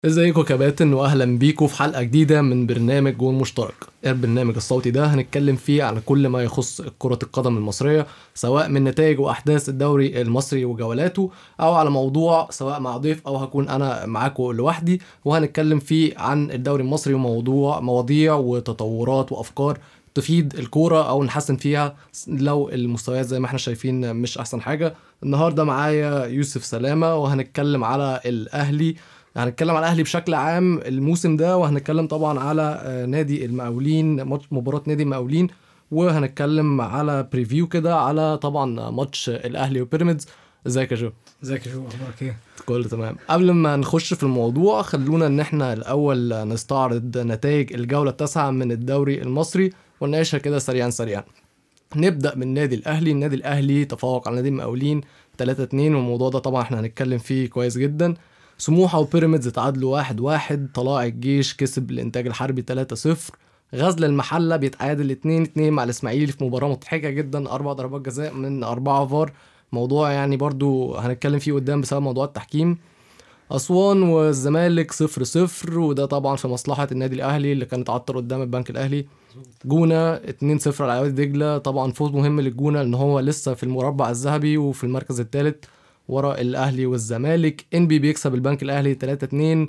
ازيكم يا كباتن واهلا بيكم في حلقه جديده من برنامج جول مشترك البرنامج الصوتي ده هنتكلم فيه عن كل ما يخص كره القدم المصريه سواء من نتائج واحداث الدوري المصري وجولاته او على موضوع سواء مع ضيف او هكون انا معاكم لوحدي وهنتكلم فيه عن الدوري المصري وموضوع مواضيع وتطورات وافكار تفيد الكوره او نحسن فيها لو المستويات زي ما احنا شايفين مش احسن حاجه النهارده معايا يوسف سلامه وهنتكلم على الاهلي هنتكلم على الاهلي بشكل عام الموسم ده وهنتكلم طبعا على آه، نادي المقاولين ماتش- مباراه نادي المقاولين وهنتكلم على بريفيو كده على طبعا ماتش الاهلي وبيراميدز ازيك يا جو ازيك يا جو اخبارك ايه؟ كله تمام قبل ما نخش في الموضوع خلونا ان احنا الاول نستعرض نتائج الجوله التاسعه من الدوري المصري ونناقشها كده سريعا سريعا نبدا من النادي الاهلي النادي الاهلي تفوق على نادي المقاولين 3 2 والموضوع ده طبعا احنا هنتكلم فيه كويس جدا سموحه وبيراميدز اتعادلوا 1 1 طلائع الجيش كسب الانتاج الحربي 3 0 غزل المحله بيتعادل 2 2 مع الاسماعيلي في مباراه مضحكه جدا اربع ضربات جزاء من اربعه فار موضوع يعني برضو هنتكلم فيه قدام بسبب موضوع التحكيم أسوان والزمالك صفر صفر وده طبعا في مصلحة النادي الأهلي اللي كان اتعطر قدام البنك الأهلي جونة 2 0 على وادي دجلة طبعا فوز مهم للجونة لأن هو لسه في المربع الذهبي وفي المركز الثالث وراء الأهلي والزمالك إنبي بيكسب البنك الأهلي 3 2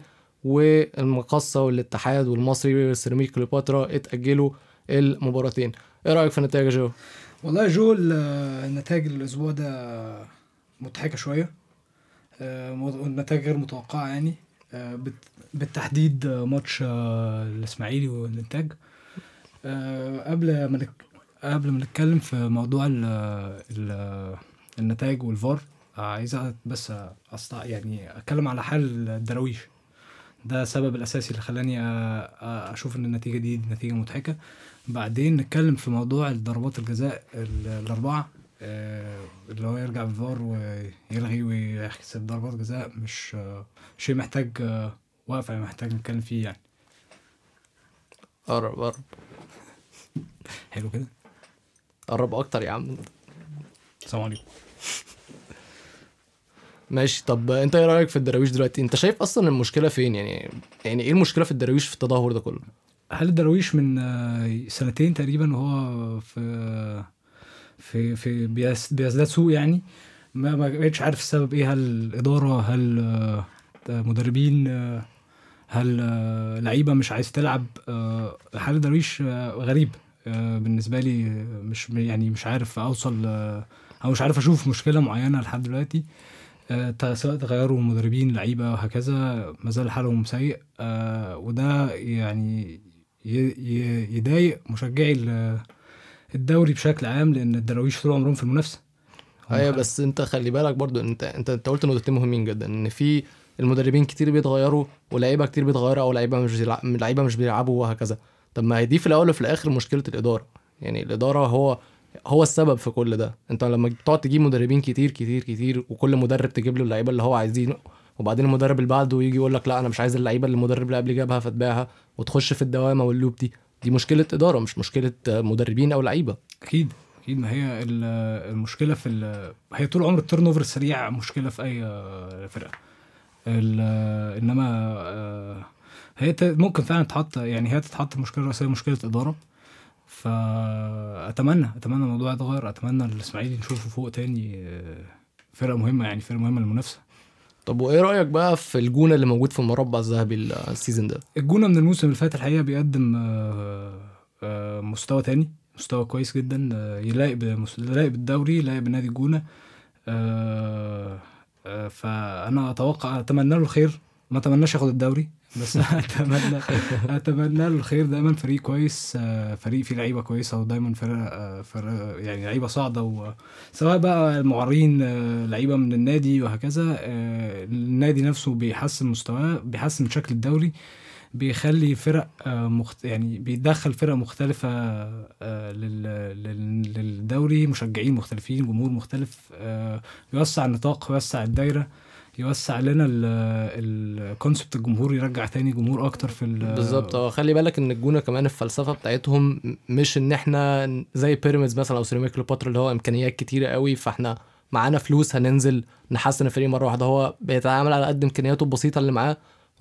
والمقصة والاتحاد والمصري وسيراميك كليوباترا اتأجلوا المباراتين ايه رأيك في النتائج يا جو؟ والله يا جو ال- النتائج الاسبوع ده مضحكه شويه آه، مو- النتائج غير متوقعه يعني آه، بت- بالتحديد آه، ماتش آه، الاسماعيلي والانتاج آه، قبل ما نك- قبل ما نتكلم في موضوع ال ال النتائج والفار آه، عايز أ- بس أسطع يعني اتكلم على حال الدراويش ده السبب الاساسي اللي خلاني أ- أ- اشوف ان النتيجه دي نتيجه مضحكه بعدين نتكلم في موضوع ضربات الجزاء ال- الاربعه آه، اللي هو يرجع بالفار ويلغي ويحسب ضربات جزاء مش آه، شيء محتاج آه، وقفه محتاج نتكلم فيه يعني قرب قرب حلو كده قرب أكتر يا عم السلام عليكم ماشي طب انت ايه رايك في الدراويش دلوقتي انت شايف اصلا المشكله فين يعني يعني ايه المشكله في الدراويش في التدهور ده كله هل الدراويش من آه، سنتين تقريبا وهو في في في بيز- بيزداد سوء يعني ما ما بقتش عارف السبب ايه هل الاداره هل آه، مدربين آه، هل آه، لعيبه مش عايز تلعب آه، حال الدراويش آه، غريب آه، بالنسبه لي آه، مش يعني مش عارف اوصل آه، او مش عارف اشوف مشكله معينه لحد دلوقتي آه، ت- سواء تغيروا مدربين لعيبه وهكذا ما زال حالهم سيء آه، وده يعني ي- ي- يضايق مشجعي ال- الدوري بشكل عام لان الدراويش طول عمرهم في المنافسه هم ايوه خ- بس انت خلي بالك برضو انت انت انت قلت نقطتين مهمين جدا ان في المدربين كتير بيتغيروا ولاعيبه كتير بيتغيروا او لعيبه مش بيلع- لعيبه مش بيلعبوا وهكذا طب ما هي دي في الاول وفي الاخر مشكله الاداره يعني الاداره هو هو السبب في كل ده انت لما بتقعد تجيب مدربين كتير كتير كتير وكل مدرب تجيب له اللعيبه اللي هو عايزينه وبعدين المدرب اللي بعده يجي يقول لك لا انا مش عايز اللعيبه اللي المدرب اللي قبلي جابها فتبيعها وتخش في الدوامه واللوب دي دي مشكله اداره مش مشكله مدربين او لعيبه اكيد اكيد ما هي ال- المشكله في ال- هي طول عمر التيرن اوفر السريع مشكله في اي آه، فرقه ال- انما آه، هي ت- ممكن فعلا تتحط يعني هي تتحط مشكله رئيسيه مشكله اداره فاتمنى اتمنى الموضوع يتغير اتمنى الاسماعيلي نشوفه فوق تاني آه، فرقه مهمه يعني فرقه مهمه للمنافسه طب وايه رايك بقى في الجونه اللي موجود في المربع الذهبي السيزون ده الجونه من الموسم اللي فات الحقيقه بيقدم آه، آه، مستوى تاني مستوى كويس جدا آه، يلايق بمس- يلايق بالدوري يلايق بنادي الجونه آه، آه، فانا اتوقع اتمنى له الخير ما اتمناش ياخد الدوري بس اتمنى اتمنى له الخير دايما فريق كويس آه، فريق فيه لعيبه كويسه ودايما فرق آه، فرق يعني لعيبه صاعده و- سواء بقى المعارين آه، لعيبه من النادي وهكذا آه، النادي نفسه بيحسن مستواه بيحسن من شكل الدوري بيخلي فرق آه، مخت... يعني بيدخل فرق مختلفة آه، لل... لل... للدوري مشجعين مختلفين جمهور مختلف آه، يوسع النطاق يوسع الدايرة يوسع لنا الكونسبت الجمهور يرجع تاني جمهور اكتر في ال... بالظبط اه خلي بالك ان الجونه كمان الفلسفه بتاعتهم م- مش ان احنا زي بيراميدز مثلا او سيراميك كليوباترا اللي هو امكانيات كتيره قوي فاحنا معانا فلوس هننزل نحسن الفريق مره واحده هو بيتعامل على قد امكانياته البسيطه اللي معاه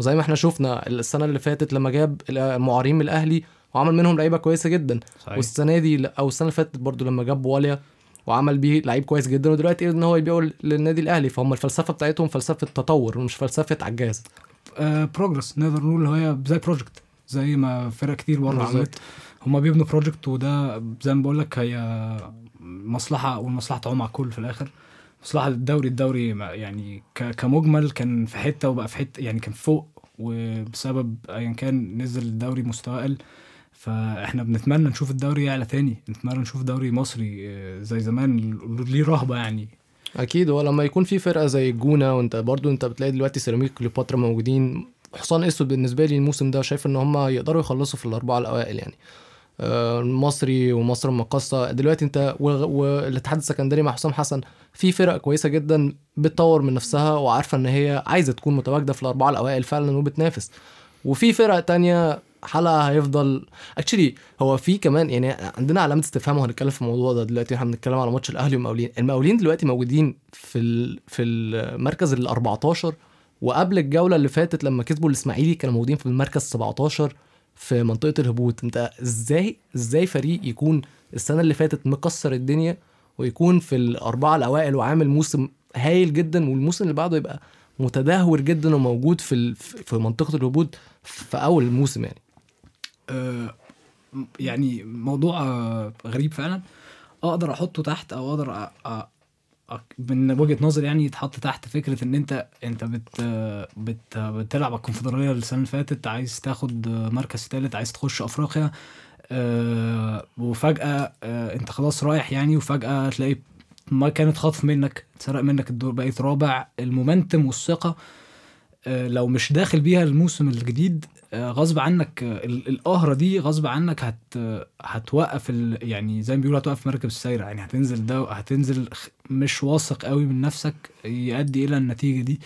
وزي ما احنا شفنا السنه اللي فاتت لما جاب المعارين من الاهلي وعمل منهم لعيبه كويسه جدا صحيح والسنه دي او السنه اللي فاتت برضو لما جاب بواليا وعمل بيه لعيب كويس جدا ودلوقتي قدر ان هو يبيعه للنادي الاهلي فهم الفلسفه بتاعتهم فلسفه تطور مش فلسفه عجاز بروجرس نقدر نقول هي زي بروجكت زي ما فرق كتير بره بالظبط. عملت هما بيبنوا بروجكت وده زي ما بقول لك هي مصلحه والمصلحه تعم على الكل في الاخر مصلحه الدوري الدوري ما- يعني ك- كمجمل كان في حته وبقى في حته يعني كان فوق وبسبب ايا كان نزل الدوري مستوى اقل فاحنا بنتمنى نشوف الدوري يعلى تاني نتمنى نشوف دوري مصري آه، زي زمان ليه رهبه يعني اكيد هو لما يكون في فرقه زي الجونه وانت برضو انت بتلاقي دلوقتي سيراميك كليوباترا موجودين حصان اسود بالنسبه لي الموسم ده شايف ان هم يقدروا يخلصوا في الاربعه الاوائل يعني آه، المصري ومصر المقاصه دلوقتي انت و- والاتحاد السكندري مع حسام حسن في فرق كويسه جدا بتطور من نفسها وعارفه ان هي عايزه تكون متواجده في الاربعه الاوائل فعلا وبتنافس وفي فرق تانية حلقه هيفضل اكشلي هو في كمان يعني عندنا علامه استفهام وهنتكلم في الموضوع ده دلوقتي احنا بنتكلم على ماتش الاهلي والمقاولين المقاولين دلوقتي موجودين في ال... في المركز ال 14 وقبل الجوله اللي فاتت لما كسبوا الاسماعيلي كانوا موجودين في المركز 17 في منطقه الهبوط انت ازاي ازاي فريق يكون السنه اللي فاتت مكسر الدنيا ويكون في الاربعه الاوائل وعامل موسم هايل جدا والموسم اللي بعده يبقى متدهور جدا وموجود في ال... في منطقه الهبوط في اول الموسم يعني آه، يعني موضوع آه، غريب فعلا اقدر احطه تحت او اقدر أ... أ... أ... من وجهه نظري يعني يتحط تحت فكره ان انت انت بت... بت... بتلعب على الكونفدراليه السنه اللي فاتت عايز تاخد مركز ثالث عايز تخش افريقيا آه، وفجاه آه، انت خلاص رايح يعني وفجاه تلاقي ما كانت خطف منك اتسرق منك الدور بقيت رابع المومنتم والثقه آه، لو مش داخل بيها الموسم الجديد آه، غصب عنك آه، ال- القهره دي غصب عنك هت آه، هتوقف ال... يعني زي ما بيقولوا هتوقف مركب السايره يعني هتنزل ده هتنزل خ- مش واثق قوي من نفسك يؤدي الى النتيجه دي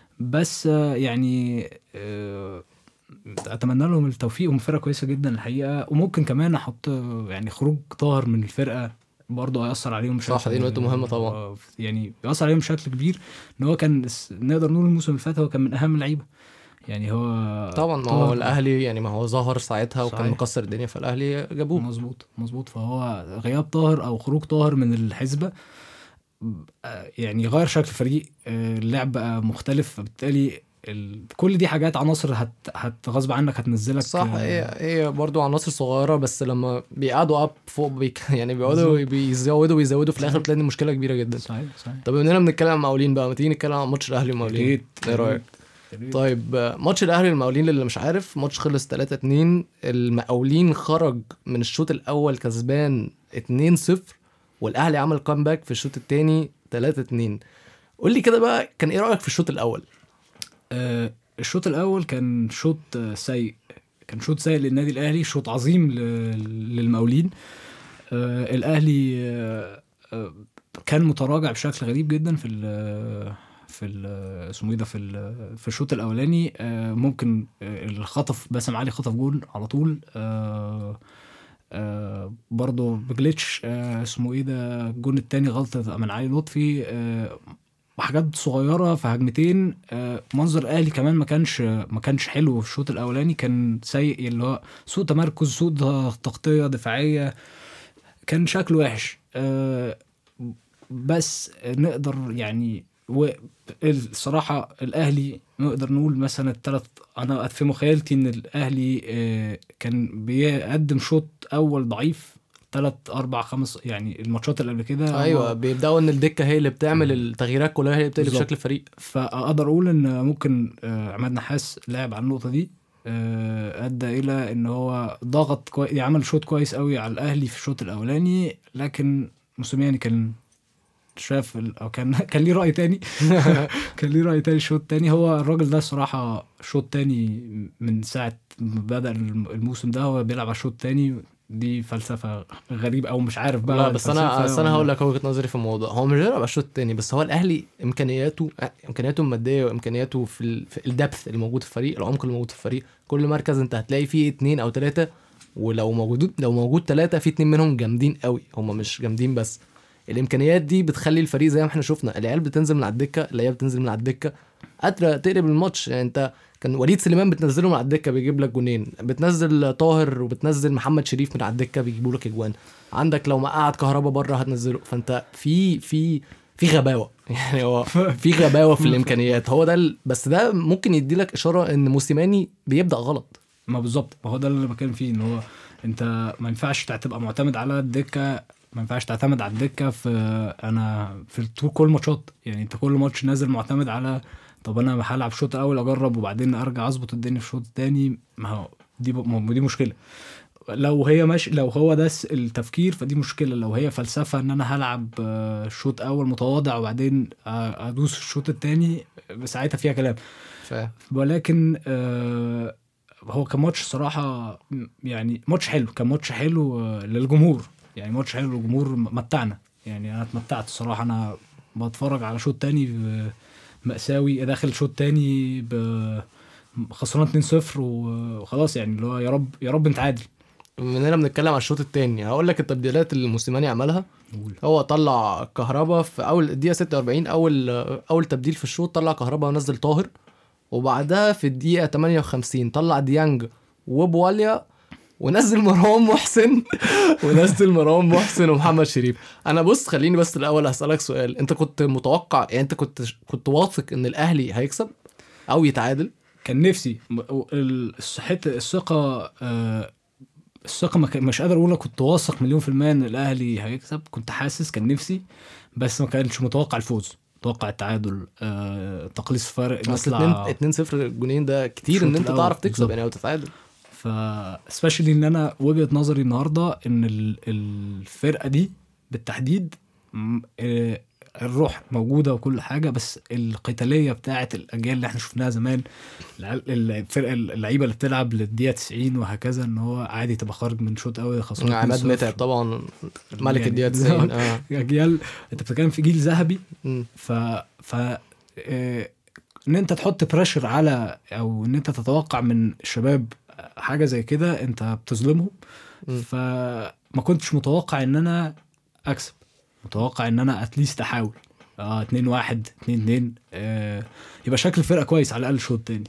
بس آه، يعني آه، اتمنى لهم التوفيق هم فرقه كويسه جدا الحقيقه وممكن كمان احط آه، يعني خروج طاهر من الفرقه برضه هيأثر عليهم بشكل صح، دي نقطة مهمة طبعا. آه، يعني بيأثر عليهم بشكل كبير ان هو كان س- نقدر نقول الموسم اللي فات هو كان من اهم اللعيبه يعني هو طبعا ما طاهر- هو الاهلي يعني ما هو ظهر ساعتها وكان صحيح. مكسر الدنيا فالاهلي جابوه مظبوط مظبوط فهو غياب طاهر او خروج طاهر من الحسبه آه، يعني غير شكل الفريق آه، اللعب بقى مختلف فبالتالي ال... كل دي حاجات عناصر هت... هت غصب عنك هتنزلك صح آه، هي هي برضه عناصر صغيره بس لما بيقعدوا اب فوق بيك يعني بيقعدوا بالظبط. بيزودوا ويزودوا في الاخر بتلاقي إن المشكله كبيره جدا صحيح صحيح طب بما اننا بنتكلم عن مقاولين بقى ما تيجي نتكلم عن ماتش الاهلي والمقاولين ريت ايه رايك طيب آه، ماتش الاهلي والمقاولين اللي مش عارف ماتش خلص 3 2 المقاولين خرج من الشوط الاول كسبان 2 0 والاهلي عمل كامباك في الشوط الثاني 3 2 قول لي كده بقى كان ايه رايك في الشوط الاول آه الشوط الاول كان شوط آه، سيء كان شوط سيء للنادي الاهلي شوط عظيم ل- للمقاولين آه الاهلي آه آه كان متراجع بشكل غريب جدا في ال في ال اسمه ايه ده في ال- في الشوط الاولاني آه ممكن آه الخطف باسم علي خطف جول على طول آه آه برضه بجلitch آه اسمه ايه ده الجون التاني غلطه من علي لطفي آه وحاجات صغيره في هجمتين آه، منظر الاهلي كمان ما كانش ما كانش حلو في الشوط الاولاني كان سيء اللي هو سوء تمركز سوء ض- تغطيه دفاعيه كان شكله وحش آه، بس نقدر يعني الصراحه الاهلي نقدر نقول مثلا الثلاث انا في مخيلتي ان الاهلي آه، كان بيقدم شوط اول ضعيف ثلاث اربع خمس يعني الماتشات اللي قبل كده ايوه هو- بيبداوا ان الدكه هي اللي بتعمل التغييرات كلها هي اللي بتقلب بالظبط. شكل الفريق فاقدر اقول ان ممكن آه، عماد نحاس لعب على النقطه دي آه، ادى الى ان هو ضغط كويس عمل شوط كويس قوي على الاهلي في الشوط الاولاني لكن موسيماني كان شاف ال- او كان كان ليه راي تاني كان ليه راي تاني الشوط التاني هو الراجل ده الصراحه شوط تاني من ساعه ما بدا الم- الموسم ده هو بيلعب على الشوط التاني دي فلسفه غريبه او مش عارف بقى لا بس انا الفلسفة بس انا ولا- هقول لك وجهه نظري في الموضوع هو مش بيلعب على الشوط الثاني بس هو الاهلي امكانياته امكانياته الماديه وامكانياته في, ال... في الدبث اللي موجود في الفريق العمق اللي موجود في الفريق كل مركز انت هتلاقي فيه اتنين او ثلاثه ولو موجود لو موجود ثلاثه في اتنين منهم جامدين قوي هم مش جامدين بس الامكانيات دي بتخلي الفريق زي ما احنا شفنا العيال بتنزل من على الدكه اللعيبه بتنزل من على الدكه قادره تقلب الماتش يعني انت كان وليد سليمان بتنزله من على الدكه بيجيب لك جونين بتنزل طاهر وبتنزل محمد شريف من على الدكه بيجيبوا لك اجوان عندك لو مقعد كهربا بره هتنزله فانت في في في غباوه يعني هو في غباوه في الامكانيات هو ده ال... بس ده ممكن يدي لك اشاره ان موسيماني بيبدا غلط ما بالظبط ما هو ده اللي انا بتكلم فيه ان هو انت ما ينفعش تبقى معتمد على الدكه ما ينفعش تعتمد على الدكه في انا في طول كل الماتشات يعني انت كل ماتش نازل معتمد على طب انا هلعب شوط اول اجرب وبعدين ارجع اظبط الدنيا في الشوط الثاني ما هو دي ب... ما هو دي مشكله لو هي ماشي لو هو ده التفكير فدي مشكله لو هي فلسفه ان انا هلعب آه، شوط اول متواضع وبعدين آه، ادوس في الشوط الثاني ساعتها فيها كلام فاهم ولكن آه، هو كان ماتش صراحه يعني ماتش حلو كان ماتش حلو آه، للجمهور يعني ماتش حلو للجمهور متعنا يعني انا اتمتعت الصراحه انا بتفرج على شوط تاني آه، مأساوي داخل شوط تاني ب- خسران 2-0 وخلاص يعني اللي هو يا رب يا رب نتعادل من هنا بنتكلم على الشوط الثاني هقول لك التبديلات اللي موسيماني عملها هو طلع كهربا في اول الدقيقه 46 اول اول تبديل في الشوط طلع كهربا ونزل طاهر وبعدها في الدقيقه 58 طلع ديانج وبواليا ونزل مروان محسن ونزل مروان محسن ومحمد شريف انا بص خليني بس الاول اسالك سؤال انت كنت متوقع يعني انت كنت كنت واثق ان الاهلي هيكسب او يتعادل كان نفسي م- ال- الصحة الثقة آه، الثقة ما كان- مش قادر اقول لك كنت واثق مليون في المية ان الاهلي هيكسب كنت حاسس كان نفسي بس ما كانش متوقع الفوز متوقع التعادل آه، تقليص فرق اصل نطلع 2 0 جونين ده كتير ان الشوط انت الأول تعرف تكسب بالظبط. يعني او تتعادل ف سبيشالي ان انا وجهة نظري النهارده ان ال- الفرقة دي بالتحديد م- آه، الروح موجودة وكل حاجة بس القتالية بتاعت الأجيال اللي احنا شفناها زمان العيال- الفرقة اللعيبة اللي بتلعب للدقيقة 90 وهكذا ان هو عادي تبقى خارج من شوط قوي خسران عماد 2-0. متعب طبعا ملك يعني الدقيقه 90 اه اجيال انت بتتكلم في جيل ذهبي مم. ف ف آه، ان انت تحط بريشر على او ان انت تتوقع من الشباب حاجه زي كده انت بتظلمهم مم. فما كنتش متوقع ان انا اكسب متوقع ان انا اتليست احاول اه 2 1 2 2 آه يبقى شكل الفرقه كويس على الاقل الشوط التاني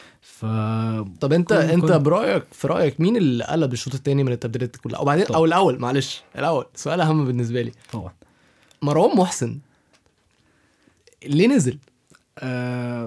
ف طب انت كل- انت كل- برايك في رايك مين اللي قلب الشوط الثاني من التبديلات دي كلها وبعدين طبعا. او الاول معلش الاول سؤال اهم بالنسبه لي طبعا مروان محسن ليه نزل آه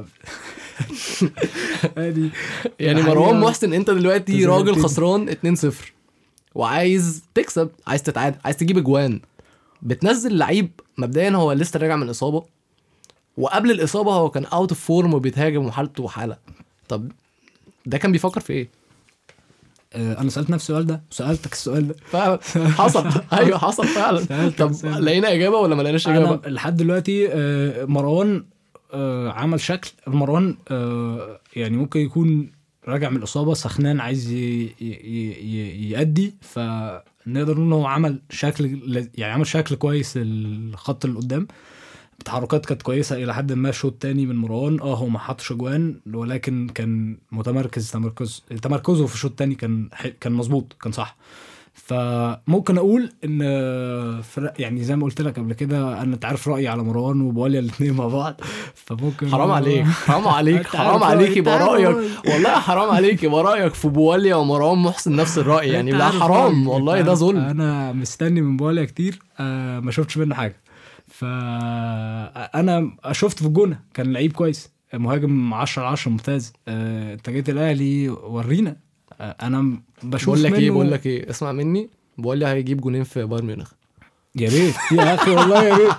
يعني يعني الحقيقة- مروان محسن انت دلوقتي تزهقتني. راجل خسران 2-0 وعايز تكسب عايز تتعادل عايز تجيب اجوان بتنزل لعيب مبدئيا هو لسه راجع من اصابه وقبل الاصابه هو كان اوت اوف فورم وبيتهاجم وحالته حاله طب ده كان بيفكر في ايه؟ آه انا سالت نفسي السؤال ده سالتك السؤال ده فعلا حصل ايوه حصل فعلا سألت طب سألت. لقينا اجابه ولا ما لقيناش اجابه؟ انا لحد دلوقتي آه، مروان آه، عمل شكل مروان آه، يعني ممكن يكون راجع من الاصابه سخنان عايز ي- ي- ي- يأدي فنقدر نقول ان هو عمل شكل لز- يعني عمل شكل كويس للخط اللي قدام التحركات كانت كويسه الى حد ما الشوط الثاني من مروان اه هو ما حطش اجوان ولكن كان متمركز تمركز تمركزه في الشوط الثاني كان ح- كان مظبوط كان صح فممكن اقول ان فرق يعني زي ما قلت لك قبل كده انا انت عارف رايي على مروان وبواليا الاثنين مع بعض فممكن حرام عليك حرام عليك أنت حرام عارف عليك رأيي، يبقى أنت عارف رايك رأيي. والله حرام عليك يبقى رايك في بواليا ومروان محسن نفس الراي يعني أنت لا عارف حرام رأيي، والله أنت ده عارف ظلم انا مستني من بواليا كتير آه ما شفتش منه حاجه ف انا شفت في الجونه كان لعيب كويس مهاجم 10 على 10 ممتاز آه، انت جيت الاهلي ورينا آه، انا بشوف بقول لك ايه منه- بقول لك ايه اسمع مني بواليا هيجيب جونين في بايرن ميونخ يا ريت يا اخي والله يا ريت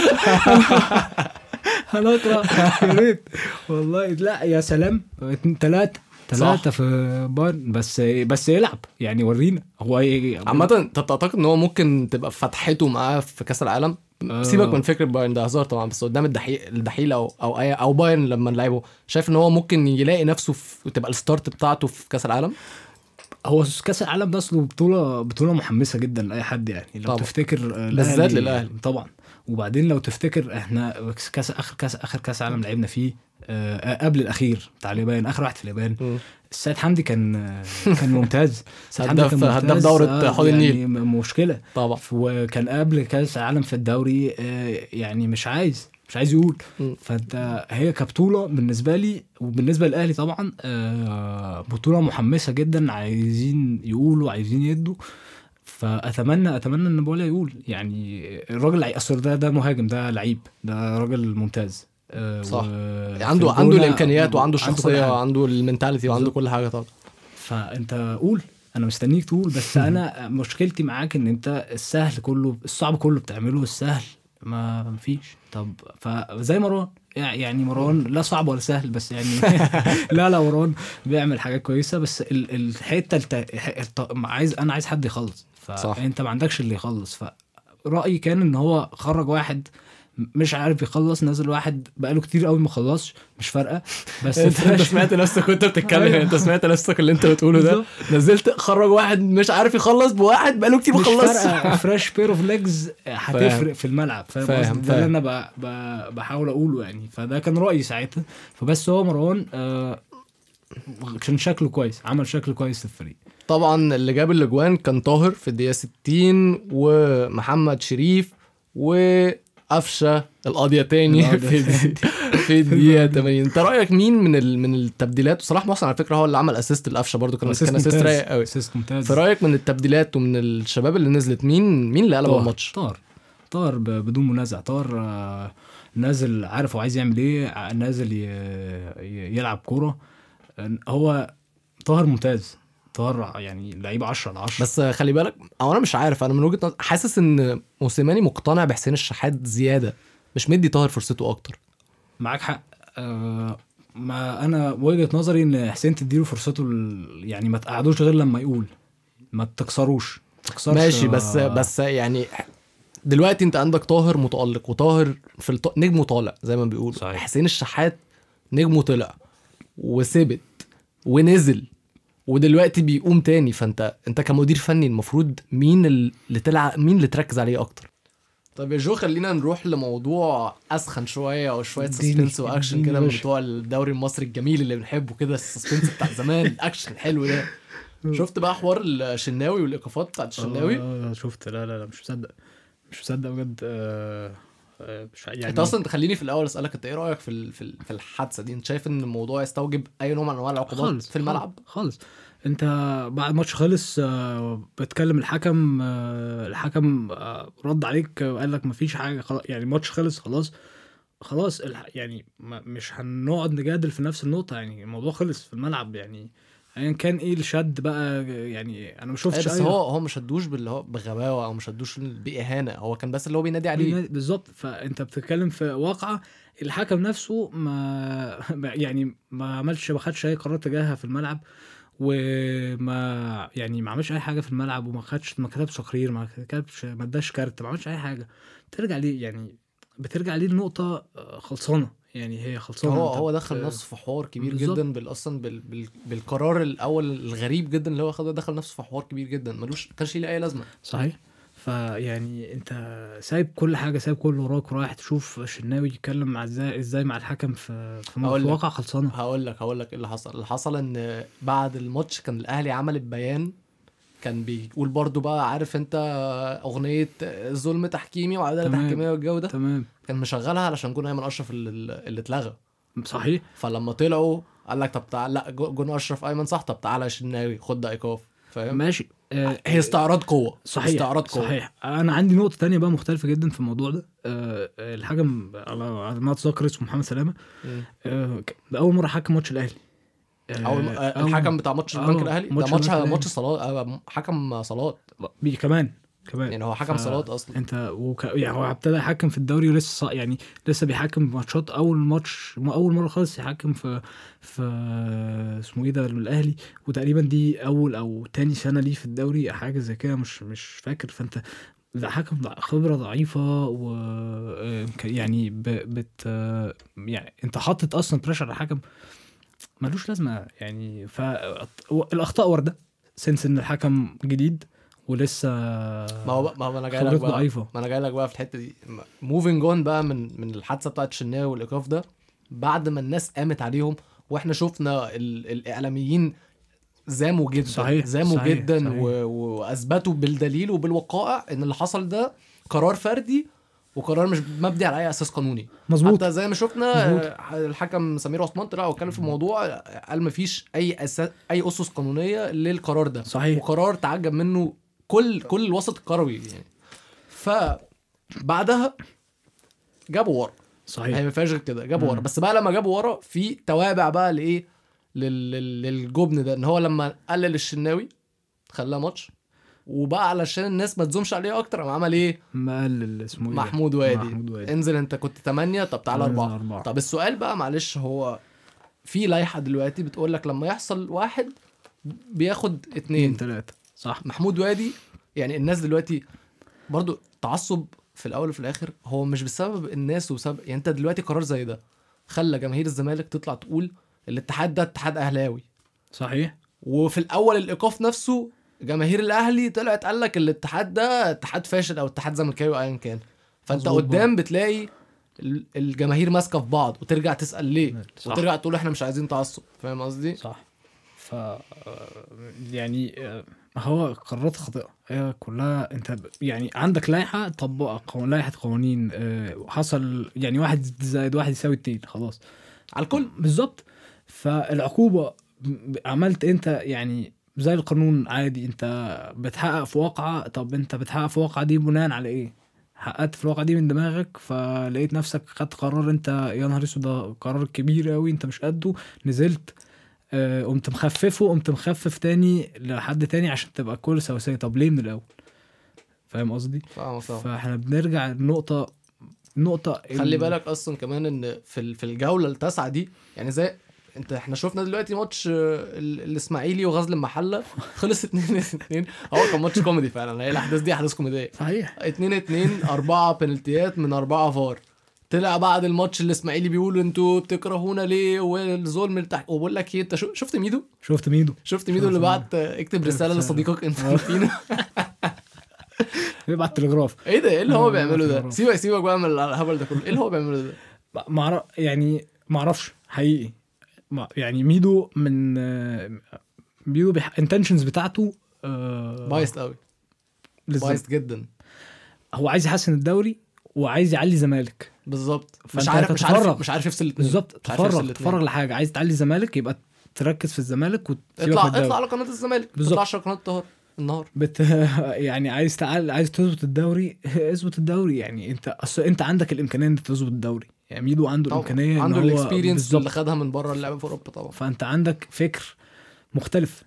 هنقرا يا ريت والله لا يا سلام ثلاثة ثلاثة في بايرن بس بس يلعب يعني ورينا هو ي- عامة انت بتعتقد ان هو ممكن تبقى فتحته معاه في كاس العالم آه. سيبك من فكره بايرن ده هزار طبعا بس قدام الدحيل الدحيل او او اي او بايرن لما نلعبه شايف ان هو ممكن يلاقي نفسه في تبقى الستارت بتاعته في كاس العالم هو كاس العالم ده اصله بطوله بطوله محمسه جدا لاي حد يعني لو طبعا. تفتكر آه، بالذات الأهلي- للأهلي. طبعا وبعدين لو تفتكر احنا كاس اخر كاس اخر كاس عالم لعبنا فيه آه، قبل الاخير بتاع اليابان اخر واحد في اليابان مم. السيد حمدي كان آه، كان ممتاز السيد حمدي هداف- كان ممتاز، هداف دورة آه، حوض النيل. يعني م- مشكله طبعا وكان قبل كاس العالم في الدوري آه، يعني مش عايز مش عايز يقول مم. فانت هي كبطوله بالنسبه لي وبالنسبه للاهلي طبعا آه، بطوله محمسه جدا عايزين يقولوا عايزين يدوا فاتمنى اتمنى ان بولا يقول يعني الراجل لعيب- اصل ده ده مهاجم ده لعيب ده راجل ممتاز آه، صح. و- عنده في عنده الجونة- الامكانيات وعنده كل حاجة. الشخصيه وعنده المنتاليتي وعنده بالظبط. كل حاجه طبعا فانت قول انا مستنيك تقول بس انا مشكلتي معاك ان انت السهل كله الصعب كله بتعمله السهل ما مفيش طب فزي مروان يعني مروان لا صعب ولا سهل بس يعني لا لا مروان بيعمل حاجات كويسه بس ال- الحته الت... الت... عايز انا عايز حد يخلص صح. فانت ما عندكش اللي يخلص فرأيي كان ان هو خرج واحد مش عارف يخلص نزل واحد بقاله كتير قوي ما خلصش مش فارقه بس انت انت الفرش- سمعت نفسك وانت بتتكلم أيوة. انت سمعت نفسك اللي انت بتقوله ده بالظبط. نزلت خرج واحد مش عارف يخلص بواحد بقاله كتير ما مش خلصش فارقه فريش بير اوف ليجز هتفرق فاهم. في الملعب فاهم فاهم، قصدي؟ ده فاهم. اللي انا ب... ب... بحاول اقوله يعني فده كان رايي ساعتها فبس هو مروان آه كان شكله كويس عمل شكل كويس للفريق طبعا اللي جاب الاجوان كان طاهر في الدقيقه 60 ومحمد شريف وقفشه القاضيه تاني القاضية في في الدقيقه 80 انت رايك مين من ال... من التبديلات وصلاح محسن على فكره هو اللي عمل اسيست لقفشه برضو كان كان اسيست رايق قوي اسيست ممتاز في رايك من التبديلات ومن الشباب اللي نزلت مين مين اللي قلب طار الماتش طار طار ب- بدون منازع طار آه، نازل عارف هو عايز يعمل ايه ع- نازل ي... ي- يلعب كوره آه، هو طاهر ممتاز طاهر يعني لعيب 10 على 10 بس خلي بالك او انا مش عارف انا من وجهه نظري حاسس ان موسيماني مقتنع بحسين الشحات زياده مش مدي طاهر فرصته اكتر معاك حق آه ما انا وجهه نظري ان حسين تديله فرصته ال- يعني ما تقعدوش غير لما يقول ما تكسروش تكسرش ماشي بس آه، بس يعني دلوقتي انت عندك طاهر متالق وطاهر في الط... نجمه طالع زي ما بيقولوا صحيح. حسين الشحات نجمه طلع وثبت ونزل ودلوقتي بيقوم تاني فانت انت كمدير فني المفروض مين اللي تلعب مين اللي تركز عليه اكتر طب يا جو خلينا نروح لموضوع اسخن شويه او شويه اديني- سسبنس واكشن اديني كده من باشا. بتوع الدوري المصري الجميل اللي بنحبه كده السسبنس بتاع زمان الاكشن الحلو ده شفت بقى حوار الشناوي والايقافات بتاعت الشناوي آه شفت لا لا لا مش مصدق مش مصدق بجد آه آه مش يعني انت اصلا تخليني في الاول اسالك انت ايه رايك في ال- في ال- في الحادثه دي انت شايف ان الموضوع يستوجب اي نوع من انواع العقوبات خالص في الملعب خالص انت بعد الماتش خلص آه، بتكلم الحكم آه، الحكم آه، رد عليك آه، وقال لك مفيش حاجه خلاص يعني الماتش خلص خلاص خلاص الح- يعني ما- مش هنقعد نجادل في نفس النقطه يعني الموضوع خلص في الملعب يعني ايا كان ايه الشد بقى يعني انا ما ايه شفتش بس أي- هو هو مش هدوش باللي هو بغباوه او مش هدوش باهانه هو كان بس اللي هو بينادي عليه بينادي- بالظبط فانت بتتكلم في واقعه الحكم نفسه ما ما- يعني ما عملش ما خدش اي قرار تجاهها في الملعب وما يعني ما عملش اي حاجه في الملعب وما خدش ما كتبش تقرير ما كتبش ما اداش كارت ما عملش اي حاجه بترجع ليه يعني بترجع ليه النقطه خلصانه يعني هي خلصانه هو انت هو بت- دخل نفسه في حوار كبير بالظبط. جدا بال اصلا بال بال بالقرار الاول الغريب جدا اللي هو خده دخل نفسه في حوار كبير جدا ملوش كانش ليه اي لازمه صحيح فيعني انت سايب كل حاجه سايب كل وراك ورايح تشوف الشناوي يتكلم مع ازاي ازاي مع الحكم في في, هقول في لك. واقع خلصانه هقول لك هقول لك ايه اللي حصل اللي حصل ان بعد الماتش كان الاهلي عمل بيان كان بيقول برضو بقى عارف انت اغنيه ظلم تحكيمي وعداله تمام. تحكيميه والجو ده تمام كان مشغلها علشان جون ايمن اشرف اللي, اللي اتلغى صحيح فلما طلعوا قال لك طب تعال لا جو- جون اشرف ايمن صح طب تعالى يا شناوي خد ده ايقاف فاهم ماشي آه هي استعراض قوه صحيح استعراض قوه صحيح انا عندي نقطه تانية بقى مختلفه جدا في الموضوع ده آه آه، الحكم على على ما اتذكر اسمه محمد سلامه مم. آه ك- ده اول مره حكم ماتش الاهلي آه، اول آه، الحكم بتاع ماتش آه، البنك الاهلي ده ماتش ماتش البنك ماتش صلاه آه، حكم صلاه بي كمان كمان يعني هو حكم ف- صلاه اصلا انت وك... يعني هو ابتدى يحكم في الدوري ولسه يعني لسه بيحكم ماتشات اول ماتش اول مره خالص يحكم في في اسمه ايه ده الاهلي وتقريبا دي اول او تاني سنه ليه في الدوري حاجه زي كده مش مش فاكر فانت ده حكم ضع- خبره ضعيفه و آه، يعني ب... بت آه، يعني انت حاطط اصلا بريشر على الحكم ملوش لازمه يعني فالاخطاء وارده سنس ان الحكم جديد ولسه ما هو ما هو انا جاي لك خبرته بقى ضعيفه ما انا جاي لك بقى في الحته دي موفينج اون بقى من من الحادثه بتاعت الشناوي والايقاف ده بعد ما الناس قامت عليهم واحنا شفنا ال... الاعلاميين زاموا جدا صحيح، زاموا صحيح، جدا صحيح. و... واثبتوا بالدليل وبالوقائع ان اللي حصل ده قرار فردي وقرار مش مبني على اي اساس قانوني مظبوط حتى زي ما شفنا مظبوط. آه، الحكم سمير عثمان طلع واتكلم في الموضوع قال مفيش اي اساس اي اسس قانونيه للقرار ده صحيح وقرار تعجب منه كل كل الوسط الكروي يعني فبعدها جابوا ورا صحيح هي ما فيهاش غير كده جابوا ورا مم. بس بقى لما جابوا ورا في توابع بقى لايه لل... لل- للجبن ده ان هو لما قلل الشناوي خلاه ماتش وبقى علشان الناس ما تزومش عليه اكتر قام عمل ايه ما قال ال- اسمه ايه ده؟ محمود وادي محمود وادي انزل انت كنت 8 طب تعالى نزل 4 أربعة. طب السؤال بقى معلش هو في لائحه دلوقتي بتقول لك لما يحصل واحد بياخد اتنين اتنين تلاتة صح محمود وادي يعني الناس دلوقتي برضو تعصب في الاول وفي الاخر هو مش بسبب الناس وبسبب يعني انت دلوقتي قرار زي ده خلى جماهير الزمالك تطلع تقول الاتحاد ده اتحاد اهلاوي صحيح وفي الاول الايقاف نفسه جماهير الاهلي طلعت قال لك الاتحاد ده اتحاد فاشل او اتحاد زملكاوي ايا كان فانت مظبوط قدام بتلاقي ال- الجماهير ماسكه في بعض وترجع تسال ليه صح. وترجع تقول احنا مش عايزين تعصب فاهم قصدي صح ف آه، يعني آه، هو قرارات خاطئه هي كلها انت ب- يعني عندك لائحه طبقها قو- لائحه قوانين آه، حصل يعني واحد زائد واحد يساوي اتنين خلاص على الكل بالظبط فالعقوبه ب- عملت انت يعني زي القانون عادي انت بتحقق في واقعه طب انت بتحقق في واقعه دي بناء على ايه حققت في الواقعه دي من دماغك فلقيت نفسك خدت قرار انت يا نهار اسود ده قرار كبير قوي انت مش قده نزلت آه، قمت مخففه قمت مخفف تاني لحد تاني عشان تبقى كل سواسية طب ليه من الاول فاهم قصدي فاهمك طبعا فاحنا بنرجع لنقطة نقطة خلي ال- بالك اصلا كمان ان في ال- في الجوله التاسعه دي يعني زي انت احنا شفنا دلوقتي ماتش آه، ال- الاسماعيلي وغزل المحله خلص 2 2 هو كان ماتش كوميدي فعلا هي الاحداث دي احداث كوميديه صحيح 2 2 اربعه بنالتيات من اربعه فار طلع بعد الماتش الاسماعيلي بيقولوا انتوا بتكرهونا ليه والظلم اللي تحت وبقول لك ايه انت شو- شفت ميدو شفت ميدو شفت ميدو اللي شفت بعت آه، اكتب رساله رسالة. لصديقك انفانتينو بيبعت تلغراف ايه ده ايه اللي هو آه، بيعمله ده خلاص. سيبك سيبك بقى من الهبل ده كله ايه اللي هو بيعمله ده مع يعني ما اعرفش حقيقي ما- يعني ميدو من آه، ميدو بح... انتنشنز بتاعته آه، بايست قوي للزم- بايست جدا هو عايز يحسن الدوري وعايز يعلي الزمالك بالظبط مش فأنت عارف مش عارف هتتفرغ. مش عارف يفصل الاثنين بالظبط مش عارف يفصل تفرغ الاتنين. تفرغ لحاجه عايز تعلي الزمالك يبقى تركز في الزمالك وتسيبك من اطلع الدوري. اطلع على قناه الزمالك ما بالظبط. تطلعش على قناه الطهر النهار بت... يعني عايز تعال عايز تظبط الدوري اظبط الدوري يعني انت اصل انت عندك الامكانيه ان انت تظبط الدوري يعني ميدو عنده طبعا. الامكانيه عنده ان هو الاكسبيرينس بالظبط اللي خدها من بره اللعب في اوروبا طبعا فانت عندك فكر مختلف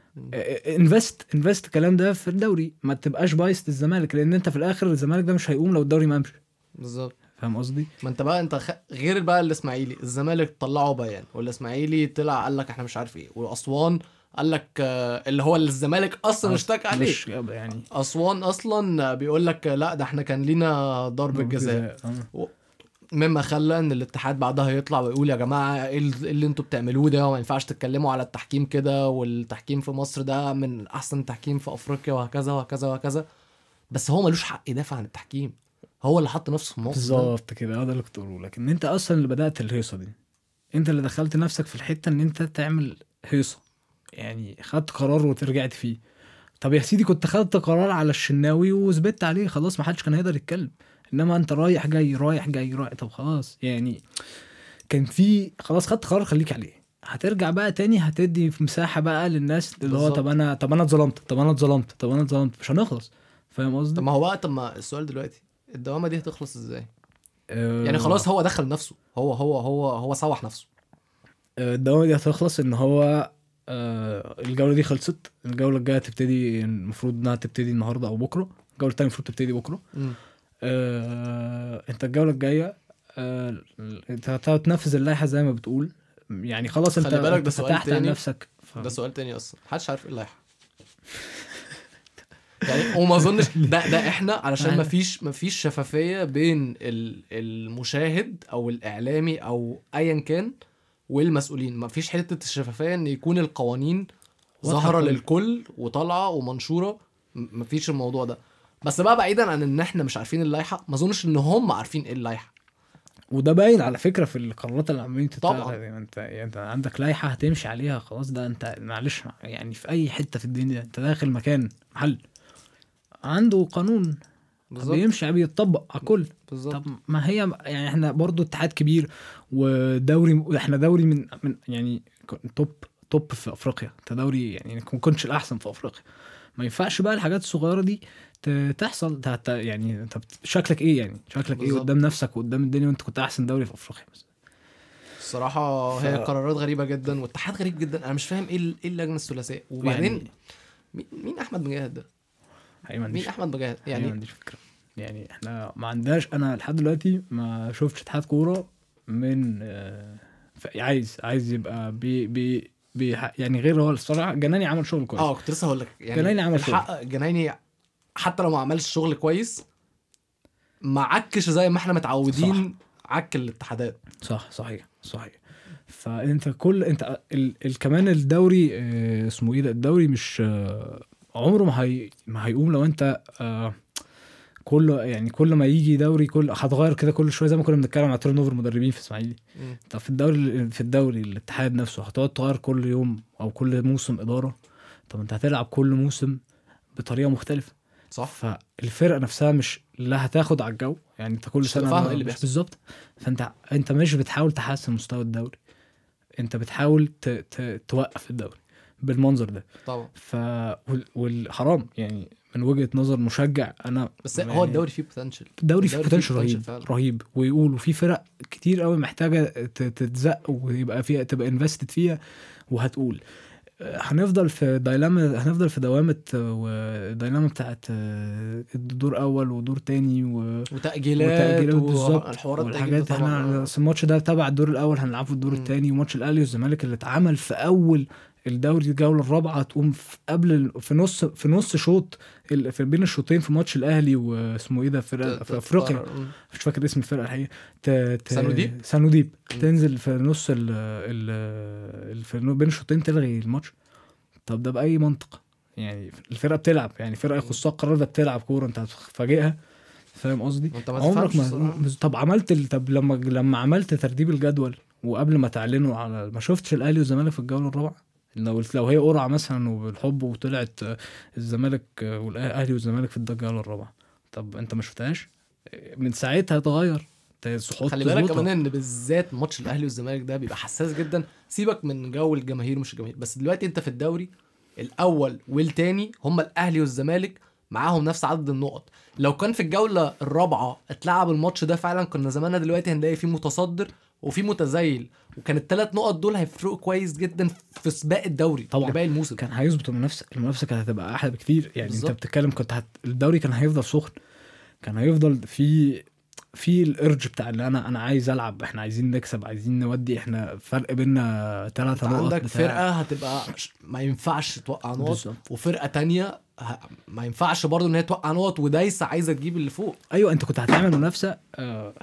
انفست انفست الكلام ده في الدوري ما تبقاش بايست الزمالك لان انت في الاخر الزمالك ده مش هيقوم لو الدوري ما قامش بالظبط فاهم قصدي؟ ما انت بقى انت خ... غير بقى الاسماعيلي الزمالك طلعوا بيان والاسماعيلي طلع قال لك احنا مش عارف ايه واسوان قال لك آه، اللي هو اللي الزمالك اصلا اشتكى عليه مش يعني اسوان اصلا بيقول لك لا ده احنا كان لينا ضربه جزاء آه. مما خلى ان الاتحاد بعدها يطلع ويقول يا جماعه ايه ال- إيه اللي انتوا بتعملوه ده وما ينفعش تتكلموا على التحكيم كده والتحكيم في مصر ده من احسن التحكيم في افريقيا وهكذا وهكذا وهكذا بس هو ملوش حق يدافع عن التحكيم هو اللي حط نفسه في الموقف ده بالظبط كده هو ده اللي كنت بقوله لك ان انت اصلا اللي بدات الهيصه دي انت اللي دخلت نفسك في الحته ان انت تعمل هيصه يعني خدت قرار وترجعت فيه طب يا سيدي كنت خدت قرار على الشناوي وثبت عليه خلاص ما حدش كان هيقدر يتكلم انما انت رايح جاي رايح جاي رايح طب خلاص يعني كان في خلاص خدت قرار خليك عليه هترجع بقى تاني هتدي في مساحه بقى للناس اللي هو بالظبط. طب انا طب انا اتظلمت طب انا اتظلمت طب انا اتظلمت مش هنخلص فاهم قصدي؟ طب ما هو بقى طب ما السؤال دلوقتي الدوامه دي هتخلص ازاي آه، يعني خلاص هو دخل نفسه هو هو هو هو سوح نفسه آه، الدوامة دي هتخلص ان هو آه، الجولة دي خلصت الجولة الجاية تبتدي المفروض انها تبتدي النهاردة او بكرة الجولة التانية المفروض تبتدي بكرة مم. آه، انت الجولة الجاية آه، انت هتنفذ اللائحة زي ما بتقول يعني خلاص انت خلي بالك ده أنت سؤال فتحت على تاني. نفسك ف... ده سؤال تاني اصلا محدش عارف ايه اللائحه يعني وما اظنش ده ده احنا علشان ما فيش ما فيش شفافيه بين ال- المشاهد او الاعلامي او ايا كان والمسؤولين ما فيش حته الشفافيه ان يكون القوانين واضحة ظاهره الكل. للكل وطالعه ومنشوره م- ما فيش الموضوع ده بس بقى بعيدا عن ان احنا مش عارفين اللائحه ما اظنش ان هم عارفين ايه اللائحه وده باين على فكره في القرارات اللي عمالين تطلع طبعاً. يعني انت يعني انت عندك لائحه هتمشي عليها خلاص ده انت معلش يعني في اي حته في الدنيا انت داخل مكان محل عنده قانون بالظبط بيمشي بيتطبق على الكل بالظبط طب ما هي يعني احنا برضو اتحاد كبير ودوري احنا دوري من من يعني توب توب في افريقيا انت دوري يعني ما كنتش الاحسن في افريقيا ما ينفعش بقى الحاجات الصغيره دي ت- تحصل ت- ت- يعني انت بت- شكلك ايه يعني شكلك ايه بالظبط. قدام نفسك وقدام الدنيا وانت كنت احسن دوري في افريقيا بس الصراحه ف- هي قرارات غريبه جدا واتحاد غريب جدا انا مش فاهم ايه ال- ايه اللجنه الثلاثيه وبعدين يعني مين- مين احمد مجاهد ده حقيقي ما مين عنديش احمد مجاهد يعني ما يعني عنديش فكره يعني احنا ما عندناش انا لحد دلوقتي ما شفتش اتحاد كوره من آه، ف- عايز عايز يبقى بي بي بي يعني غير هو الصراحه جناني عمل شغل كويس اه كنت لسه هقول لك يعني جنايني عمل شغل. الحق جنايني حتى لو ما عملش شغل كويس ما عكش زي ما احنا متعودين عك الاتحادات صح صحيح صحيح فانت كل انت ال... ال... كمان الدوري آه، اسمه ايه ده الدوري مش آه، عمره ما هي ما هيقوم لو انت آه، كل يعني كل ما يجي دوري كل هتغير كده كل شويه زي ما كنا بنتكلم على تيرن اوفر مدربين في اسماعيلي مم. طب في الدوري في الدوري الاتحاد نفسه هتقعد تغير كل يوم او كل موسم اداره طب انت هتلعب كل موسم بطريقه مختلفه صح فالفرقه نفسها مش لا هتاخد على الجو يعني انت كل مش سنه هتبقى فاهمة ما- ايه اللي مش بيحصل. بالظبط فانت انت مش بتحاول تحسن مستوى الدوري انت بتحاول ت... ت... توقف الدوري بالمنظر ده طبعا ف وال- والحرام يعني من وجهه نظر مشجع انا بس يعني هو الدوري فيه بوتنشال الدوري فيه الدوري فيه بوتنشال potential رهيب فعلا. رهيب ويقولوا في فرق كتير قوي محتاجه ت- تتزق ويبقى فيها تبقى انفستد فيها وهتقول آه، هنفضل في دايلاما هنفضل في دوامه آه، ودايلاما بتاعت آه، دور اول ودور تاني و... وتاجيلات وتأجيلات بالظبط والحوارات والحاجات التأجيل ده احنا طبعا أصل الماتش ده تبع الدور الاول هنلعبه في الدور مم. الثاني وماتش الاهلي والزمالك اللي اتعمل في اول الدوري الجوله الرابعه تقوم في قبل ال- في نص في نص شوط ال- في بين الشوطين في ماتش الاهلي واسمه ايه ده فرقه في افريقيا مش فاكر اسم الفرقه الحقيقه ت... ت... سانوديب؟ سانوديب مم. تنزل في نص ال... ال... ال... في بين الشوطين تلغي الماتش طب ده باي منطق يعني الفرقه بتلعب يعني فرقه يخصها القرار ده بتلعب كوره انت هتفاجئها فاهم قصدي انت ما عمرك تفهمش ما الصراحة. بز- طب عملت ال... طب لما لما عملت ترتيب الجدول وقبل ما تعلنوا على ما شفتش الاهلي والزمالك في الجوله الرابعه لو لو هي قرعه مثلا وبالحب وطلعت آه، الزمالك آه، والاهلي والزمالك في الجوله الرابعه طب انت ما شفتهاش من ساعتها اتغير صحوط خلي بالك تظبطها. كمان ان بالذات ماتش الاهلي والزمالك ده بيبقى حساس جدا سيبك من جو الجماهير ومش الجماهير بس دلوقتي انت في الدوري الاول والتاني هما الاهلي والزمالك معاهم نفس عدد النقط لو كان في الجوله الرابعه اتلعب الماتش ده فعلا كنا زماننا دلوقتي هنلاقي فيه متصدر وفي متزايل وكان الثلاث نقط دول هيفرقوا كويس جدا في سباق الدوري طبعا. لباقي الموسم كان هيظبط المنافسه المنافسه كانت هتبقى احلى بكتير يعني بالظبط. انت بتتكلم كنت هت... الدوري كان هيفضل سخن كان هيفضل في في الارج بتاع اللي انا انا عايز العب احنا عايزين نكسب عايزين نودي احنا فرق بينا انت ثلاثة نقط عندك بتاع- فرقه هتبقى ش- ما ينفعش توقع نقط بالظبط. وفرقه تانية ه- ما ينفعش برضو ان هي توقع نقط ودايسه عايزه تجيب اللي فوق ايوه انت كنت هتعمل منافسه آه،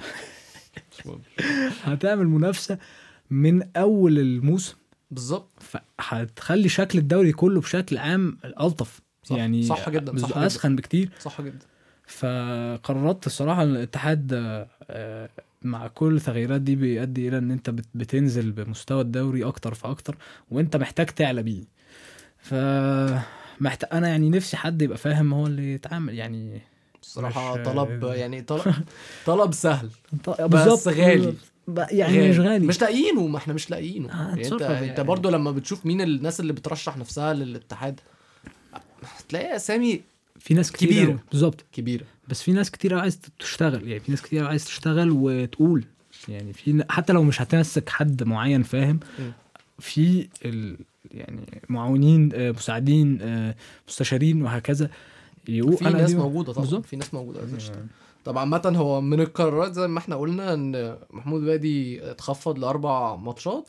هتعمل منافسه من اول الموسم بالظبط فهتخلي شكل الدوري كله بشكل عام الطف صح. يعني صح جدا، بز- صح جدا. اسخن بكتير صح جدا فقررت الصراحه الاتحاد آه، آه، مع كل التغييرات دي بيؤدي الى ان انت بت- بتنزل بمستوى الدوري اكتر فاكتر وانت محتاج تعلى بيه ف محتاج انا يعني نفسي حد يبقى فاهم هو اللي يتعامل يعني الصراحه مش- طلب يعني طلب طلب سهل بالظبط غالي. ب- يعني مش غالي مش لاقيينه ما احنا مش لاقيينه آه، يعني انت هتصرف انت يعني. برضو لما بتشوف مين الناس اللي بترشح نفسها للاتحاد هتلاقي اسامي في ناس كتير كبيرة. أوي. بالظبط كبيره بس في ناس كتير أوي عايز تشتغل يعني في ناس كتير أوي عايز تشتغل وتقول يعني في ن- حتى لو مش هتمسك حد معين فاهم مم. في ال يعني معاونين آه، مساعدين آه، مستشارين وهكذا يقول في ناس دي- موجوده طبعا بالظبط. في ناس موجوده عايزة تشتغل. طب عامة هو من القرارات زي ما احنا قلنا ان محمود بادي اتخفض لاربع ماتشات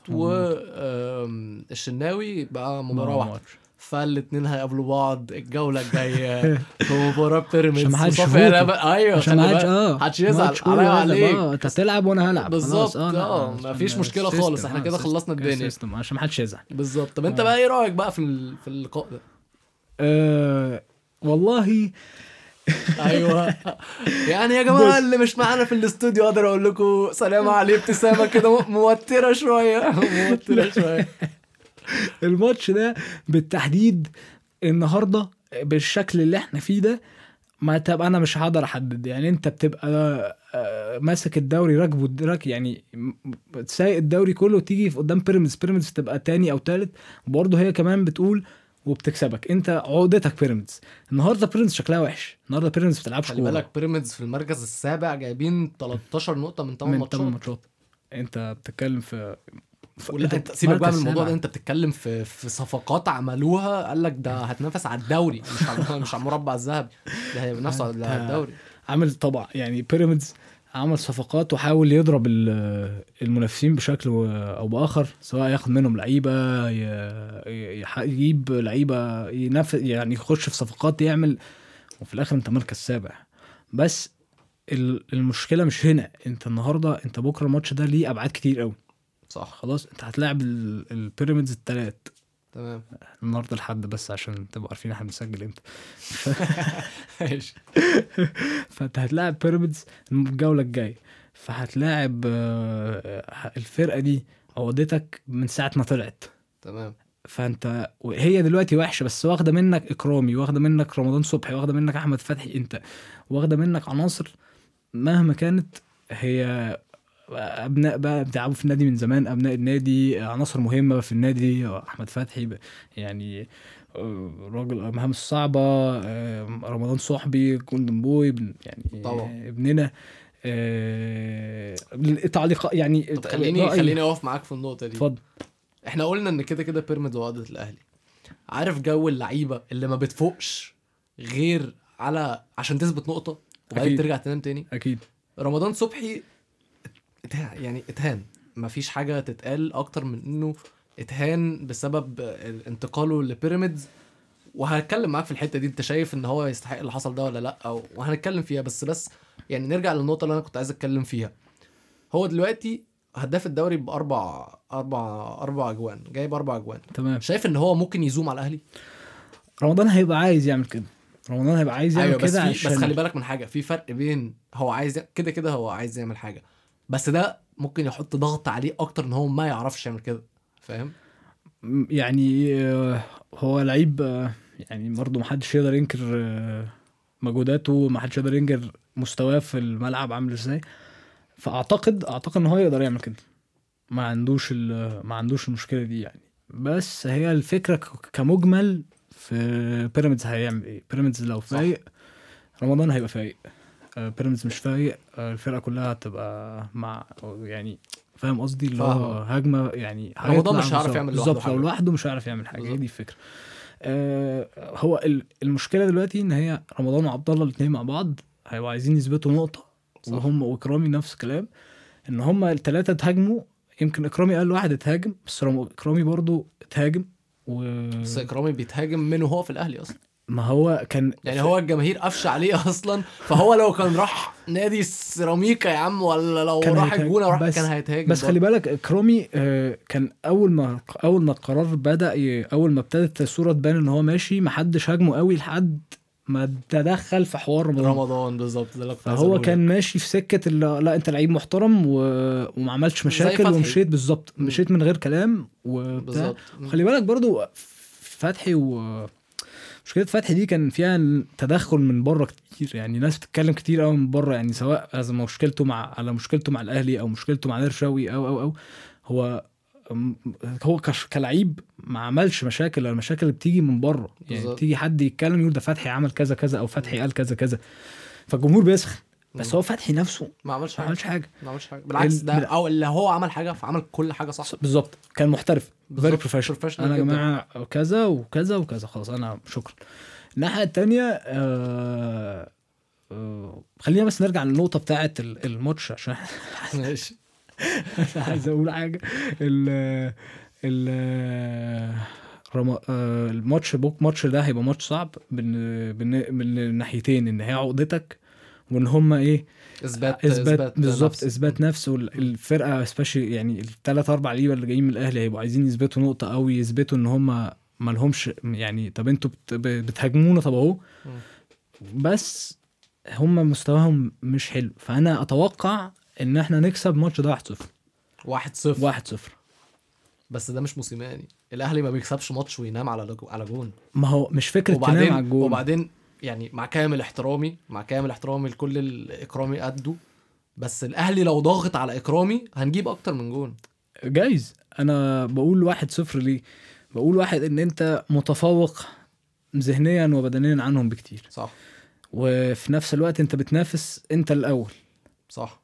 والشناوي بقى مباراة واحدة ماتش. فالاتنين هيقابلوا بعض الجولة الجايه في مباراة بيراميدز عشان محدش وصافي يفوته. علبة. ايوه عشان خلي ما حدش بالك. اه محدش يزعل ماتش كله عليا يلعب، وعليك. اه انت هتلعب وانا هلعب بالظبط، خلاص، أنا- اه، عشان مفيش مشكلة السيستم، خالص، احنا اه، كده السيستم، خلصنا الدنيا. السيستم، عشان ما حدش يزعل بالظبط طب انت آه. بقى ايه رايك بقى في ال- في اللقاء ده آه والله ايوه يعني يا جماعه اللي مش معانا في الاستوديو اقدر اقول لكم سلام عليه ابتسامه كده م- موتره شويه موتره شويه الماتش ده بالتحديد النهارده بالشكل اللي احنا فيه ده ما طب انا مش هقدر احدد يعني انت بتبقى آه، ماسك الدوري راكبه راك يعني م- م- سايق الدوري كله وتيجي في قدام بيراميدز بيراميدز تبقى تاني او تالت وبرضه هي كمان بتقول وبتكسبك انت عقدتك بيراميدز النهارده بيراميدز شكلها وحش النهارده بيراميدز ما بتلعبش خلي كوره بالك بيراميدز في المركز السابع جايبين 13 نقطه من 8 من ماتشات 8 ماتشات انت بتتكلم في في- ولا انت سيبك بقى من مركز الموضوع ده سابع. انت بتتكلم في في صفقات عملوها قال لك ده هتنافس على الدوري مش على مش على المربع الذهبي ده هي بنفسه على انت- الدوري عامل طبعا يعني بيراميدز عمل صفقات وحاول يضرب ال- المنافسين بشكل او باخر سواء ياخد منهم لعيبه ي- يح- يجيب لعيبه ينف يعني يخش في صفقات يعمل وفي الاخر انت مركز سابع بس ال- المشكله مش هنا انت النهارده انت بكره الماتش ده ليه ابعاد كتير قوي صح خلاص انت هتلاعب ال- البيراميدز التلات تمام النهارده لحد بس عشان تبقوا عارفين احنا بنسجل امتى ماشي فانت هتلاعب بيراميدز الجوله الجايه فهتلاعب آه، الفرقه دي عقدتك من ساعه ما طلعت تمام فانت هي دلوقتي وحشه بس واخده منك اكرامي واخده منك رمضان صبحي واخده منك احمد فتحي انت واخده منك عناصر مهما كانت هي ابناء بقى بتلعبوا في النادي من زمان ابناء النادي عناصر مهمه في النادي احمد فتحي ب- يعني آه، راجل مهام الصعبه آه، رمضان صحبي جولدن بوي ابن- يعني طبعا. ابننا آه، تعليق يعني طب خليني رأيي. خليني اقف معاك في النقطه دي اتفضل احنا قلنا ان كده كده بيراميدز وعقده الاهلي عارف جو اللعيبه اللي ما بتفوقش غير على عشان تثبت نقطه وبعدين أكيد. ترجع تنام تاني اكيد رمضان صبحي اتها- يعني اتهان مفيش حاجه تتقال اكتر من انه اتهان بسبب انتقاله لبيراميدز وهتكلم معاك في الحته دي انت شايف ان هو يستحق اللي حصل ده ولا لا أو وهنتكلم فيها بس بس يعني نرجع للنقطه اللي انا كنت عايز اتكلم فيها هو دلوقتي هداف الدوري باربع اربع اربع اجوان جايب اربع اجوان تمام شايف ان هو ممكن يزوم على الاهلي رمضان هيبقى عايز يعمل كده رمضان هيبقى عايز يعمل ايوه بس كده في عشان بس خلي بالك من حاجه في فرق بين هو عايز ي- كده كده هو عايز يعمل حاجه بس ده ممكن يحط ضغط عليه اكتر ان هو ما يعرفش يعمل كده فاهم م- يعني آه، هو لعيب آه، يعني برضه محدش يقدر ينكر آه، مجهوداته محدش يقدر ينكر مستواه في الملعب عامل ازاي فاعتقد اعتقد ان هو يقدر يعمل كده ما عندوش ال- ما عندوش المشكله دي يعني بس هي الفكره ك- كمجمل في بيراميدز هيعمل ايه بيراميدز لو صح. فايق رمضان هيبقى فايق آه، بيراميدز مش فايق آه، الفرقه كلها هتبقى مع يعني فاهم قصدي اللي هو فاهمك. هجمه يعني رمضان هيطلع مش هيعرف بالظبط- يعمل لوحده بالظبط لو حاجة. لوحده مش هيعرف يعمل حاجه هي بالظبط. دي الفكره آه، هو ال- المشكله دلوقتي ان هي رمضان وعبد الله الاثنين مع بعض هيبقوا عايزين يثبتوا نقطه صح. وهم واكرامي نفس الكلام ان هم الثلاثه اتهاجموا يمكن اكرامي قال واحد اتهاجم بس رم- اكرامي برضو اتهاجم و بس اكرامي بيتهاجم منه هو في الاهلي اصلا ما هو كان يعني هو الجماهير قافشه عليه اصلا فهو لو كان راح نادي سيراميكا يا عم ولا لو كان راح هيتهاجم. الجونه راح بس- كان هيتهاجم بس خلي برضه. بالك اكرامي آه، كان اول ما اول ما القرار بدا ي- اول ما ابتدت الصوره تبان ان هو ماشي محدش هاجمه قوي لحد ما تدخل في حوار رمضان رمضان بالظبط ده اللي كنت عايز فهو أقوله. كان ماشي في سكه اللي لا انت لعيب محترم و... وما عملتش مشاكل فتحي. ومشيت بالظبط مم. مشيت من غير كلام وبتاع بالظبط خلي بالك برضو فتحي و مشكله فتحي دي كان فيها تدخل من بره كتير يعني ناس بتتكلم كتير قوي من بره يعني سواء على مشكلته مع على مشكلته مع الاهلي او مشكلته مع نادر شوقي او او او هو هو كش- كلعيب ما عملش مشاكل المشاكل اللي بتيجي من بره يعني بالظبط. بتيجي حد يتكلم يقول ده فتحي عمل كذا كذا او فتحي قال كذا كذا فالجمهور بيسخن بس مم. هو فتحي نفسه ما عملش ما حاجه عملش حاجه ما عملش حاجه بالعكس ده ال- او اللي هو عمل حاجه فعمل كل حاجه صح بالظبط كان محترف فيري بالظبط. بروفيشنال professional انا يا جداً. جماعه كذا وكذا وكذا خلاص انا شكرا الناحيه التانية آه آه خلينا بس نرجع للنقطه بتاعه ال- الماتش عشان ماشي انا عايز اقول حاجه ال ال رم... آه، الماتش بوك ماتش ده هيبقى ماتش صعب من من من الناحيتين ان هي عقدتك وان هما ايه اثبات اثبات بالظبط نفس. اثبات نفس والفرقه سبيشال يعني الثلاث اربع لعيبه اللي جايين من الاهلي هيبقوا عايزين يثبتوا نقطه او يثبتوا ان هم ما لهمش يعني طب انتوا بت- ب- بتهاجمونا طب اهو بس هم مستواهم مش حلو فانا اتوقع ان احنا نكسب الماتش ده 1-0 واحد صفر 1-0 بس ده مش موسيماني الاهلي ما بيكسبش ماتش وينام على لجو- على جون ما هو مش فكره تنام وبعدين على الجول وبعدين يعني مع كامل احترامي مع كامل احترامي لكل الاكرامي قده بس الاهلي لو ضاغط على اكرامي هنجيب اكتر من جون جايز انا بقول واحد صفر ليه بقول واحد ان انت متفوق ذهنيا وبدنيا عنهم بكتير صح وفي نفس الوقت انت بتنافس انت الاول صح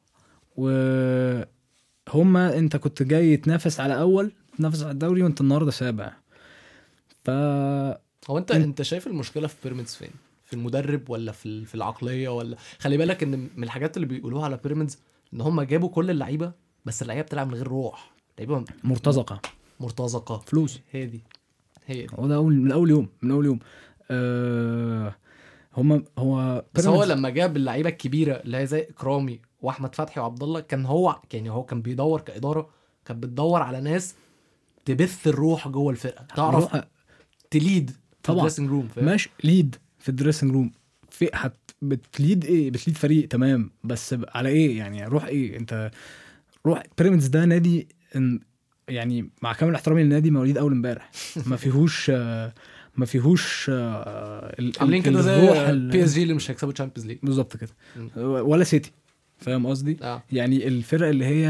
وهما انت كنت جاي تنافس على اول تنافس على الدوري وانت النهارده سابع ف هو انت انت- انت شايف المشكله في بيراميدز فين في المدرب ولا في ال- في العقليه ولا خلي بالك ان من الحاجات اللي بيقولوها على بيراميدز ان هم جابوا كل اللعيبه بس اللعيبه بتلعب من غير روح لعيبه مرتزقه مرتزقه فلوس هي دي هي دي هو ده اول من اول يوم من اول يوم أه هما هو بس هو بيراميدز- لما جاب اللعيبه الكبيره اللي هي زي اكرامي واحمد فتحي وعبد الله كان هو يعني هو كان بيدور كاداره كان بتدور على ناس تبث الروح جوه الفرقه تعرف روح- تليد في طبعا. الدريسنج روم فاهم ماشي ليد في الدريسنج روم في هت بتليد ايه بتليد فريق تمام بس ب- على ايه يعني روح ايه انت روح بيراميدز ده نادي إن- يعني مع كامل احترامي للنادي مواليد اول امبارح ما فيهوش آه، ما فيهوش آه، ال- عاملين كده الروح زي ال- بي اس جي اللي مش هيكسبوا تشامبيونز ليج بالظبط كده مم. ولا سيتي فاهم قصدي اه يعني الفرق اللي هي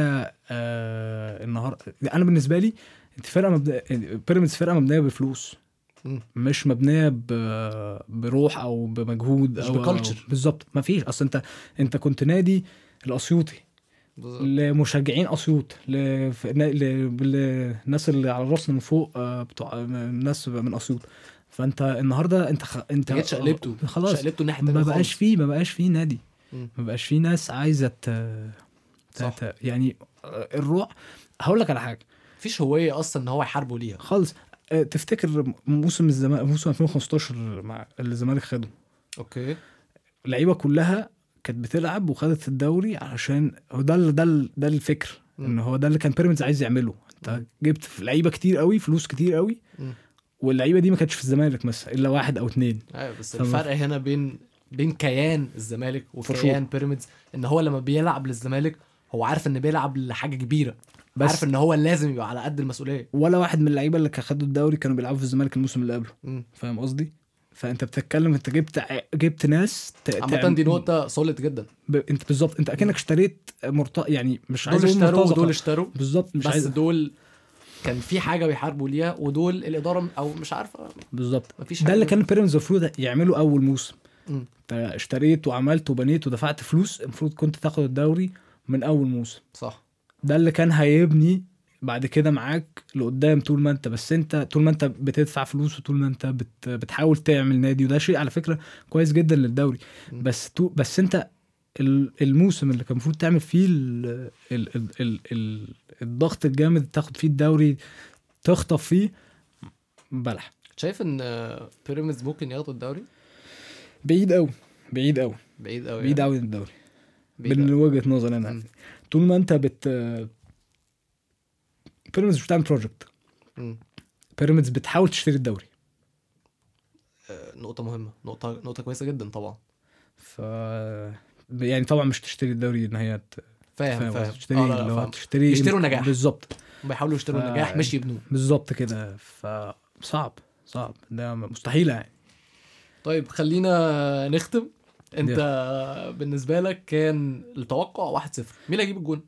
آه النهارده انا بالنسبه لي انت فرقه مبدأ بيراميدز فرقه مبنيه بفلوس مم. مش مبنيه ب... بروح او بمجهود مش او بculture. أو- بالظبط ما فيش اصل انت انت كنت نادي الاسيوطي بالظبط. لمشجعين اسيوط ل... ف- نا- ل... للناس اللي على راسنا من فوق آه، بتوع الناس من اسيوط فانت النهارده انت خ... انت انت جيت شقلبته خلاص شقلبته الناحيه ما التانيه بقاش خالص. فيه ما بقاش فيه نادي مم. ما بقاش فيه ناس عايزه ت... ت... صح. ت... يعني آه، الروح هقول لك على حاجه مفيش هويه اصلا ان هو يحاربوا ليها خالص آه، تفتكر موسم الزمالك موسم 2015 مع اللي الزمالك خده اوكي اللعيبه كلها كانت بتلعب وخدت الدوري علشان هو ده ال- ده ال- ده الفكر مم. ان هو ده اللي كان بيراميدز عايز يعمله انت مم. جبت في لعيبه كتير قوي فلوس كتير قوي مم. واللعيبه دي ما كانتش في الزمالك مثلا الا واحد او اتنين ايوه بس طب- الفرق هنا بين بين كيان الزمالك sure. وكيان بيراميدز ان هو لما بيلعب للزمالك هو عارف ان بيلعب لحاجه كبيره بس عارف ان هو لازم يبقى على قد المسؤوليه ولا واحد من اللعيبه اللي كان خدوا الدوري كانوا بيلعبوا في الزمالك الموسم اللي قبله مم. فاهم قصدي فانت بتتكلم انت جبت ع- جبت ناس ت... عامه تعم- دي نقطه سوليد جدا ب... انت بالظبط انت اكنك اشتريت مرت... يعني مش دول عايز اقول اشتروا مرتزقة. ودول اشتروا بالظبط مش بس عايز دول كان في حاجه بيحاربوا ليها ودول الاداره او مش عارفه بالظبط مفيش ده اللي حاجة. كان بيراميدز المفروض يعمله اول موسم مم. انت اشتريت وعملت وبنيت ودفعت فلوس المفروض كنت تاخد الدوري من اول موسم صح ده اللي كان هيبني بعد كده معاك لقدام طول ما انت بس انت طول ما انت بتدفع فلوس وطول ما انت بت بتحاول تعمل نادي وده شيء على فكره كويس جدا للدوري مم. بس تو بس انت ال- الموسم اللي كان المفروض تعمل فيه ال ال ال ال ال الضغط الجامد تاخد فيه الدوري تخطف فيه بلح شايف ان آه، بيراميدز ممكن ياخدوا الدوري بعيد قوي بعيد قوي بعيد قوي بعيد قوي من الدوري بعيد من أوي. وجهه نظري انا مم. طول ما انت بت بيراميدز مش بتعمل بروجكت مم. بيراميدز بتحاول تشتري الدوري آه، نقطه مهمه نقطه نقطه كويسه جدا طبعا ف يعني طبعا مش تشتري الدوري ان هي ت- فاهم فاهم قصدي؟ تشتري آه، لا، لا، اللي هو فاهم. تشتري يشتروا نجاح. بالظبط بيحاولوا يشتروا ف- النجاح مش يبنوه بالظبط كده فصعب صعب ده مستحيله يعني طيب خلينا نختم انت بالنسبه لك كان التوقع 1-0 مين اللي هيجيب الجون